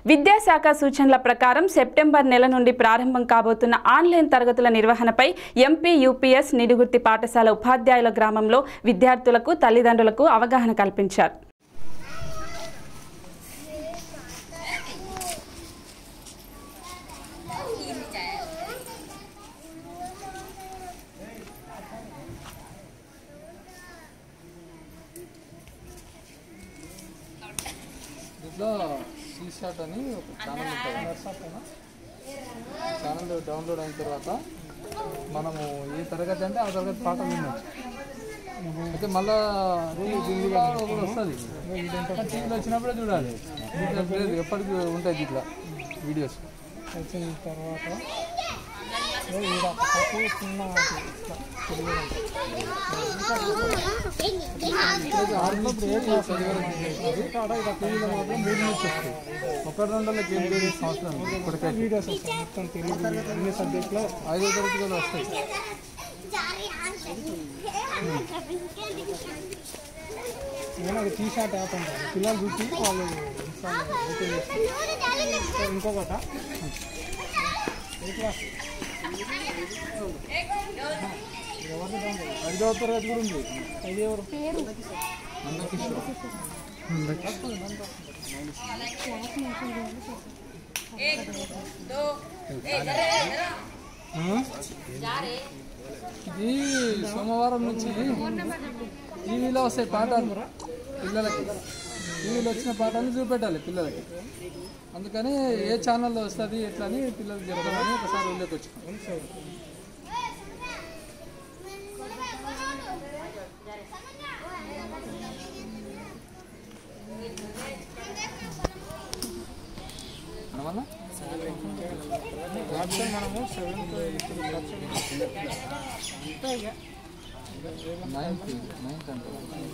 విద్యాశాఖ సూచనల ప్రకారం సెప్టెంబర్ నెల నుండి ప్రారంభం కాబోతున్న ఆన్లైన్ తరగతుల నిర్వహణపై ఎంపీ యూపీఎస్ నిడుగుర్తి పాఠశాల ఉపాధ్యాయుల గ్రామంలో విద్యార్థులకు తల్లిదండ్రులకు అవగాహన కల్పించారు దీంట్లో సీషాట్ అని ఒక ఛానల్ ఉంటుంది ఛానల్ డౌన్లోడ్ అయిన తర్వాత మనము ఏ తరగతి అంటే ఆ తరగతి పాఠం వినొచ్చు అయితే మళ్ళా టీవీలో కూడా వస్తుంది టీవీలో వచ్చినప్పుడే చూడాలి దీంట్లో లేదు ఎప్పటికీ ఉంటాయి దీంట్లో వీడియోస్ వచ్చిన తర్వాత ఈడ పక్కకు చిన్న ఇట్లా తిరగడం. ఇప్పుడైతే ఆడినప్పుడు ఏ క్లాస్ చదివారు ఆడ ఈడ టీవీలో మాత్రం మూడు నుంచి వస్తాయి ఒకటి రెండు వాళ్ళకి ఏం లేదు సంవత్సరం ఇప్పటికైతే వీడియోస్ వస్తాయి మొత్తం తెలుగు అన్ని సబ్జెక్టులో ఐదో తరగతి కూడా వస్తాయి నేను అది టీ షర్ట్ యాప్ అంటారు పిల్లలు చూసి వాళ్ళు ఇన్స్టాల్ ఓపెన్ చేస్తారు ఇంకొకట ఏ క్లాస్ ఐదో తరగతి కూడా ఉంది అది ఎవరు నందకిషోర్ ఇది సోమవారం నుంచి టీవీలో వస్తాయి పాఠాలు పిల్లలకి టీవీలో వచ్చిన పాఠాలు చూపెట్టాలి పిల్లలకి అందుకని ఏ ఛానల్లో వస్తుంది ఎట్లా అని పిల్లలకి జరగాలని ఒకసారి ఊళ్ళోకి వచ్చాం అనవన్నా వాట్సాప్ మనము సెవెంత్ ఎయిత్ నైన్త్ నైన్త్ అంటే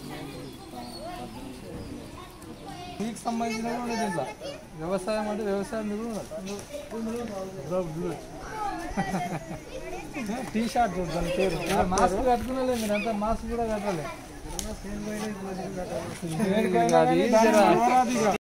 మీకు సంబంధించిన కూడా ఉంది దీంట్లో వ్యవసాయం అంటే వ్యవసాయం మీరు కూడా ఉన్నారు. టీ షర్ట్ దాని పేరు ఆ మాస్క్ కట్టుకునే మీరు అంతా మాస్క్ కూడా కట్టాలి దేనికైనా కానీ దాని అనువాది ఇక.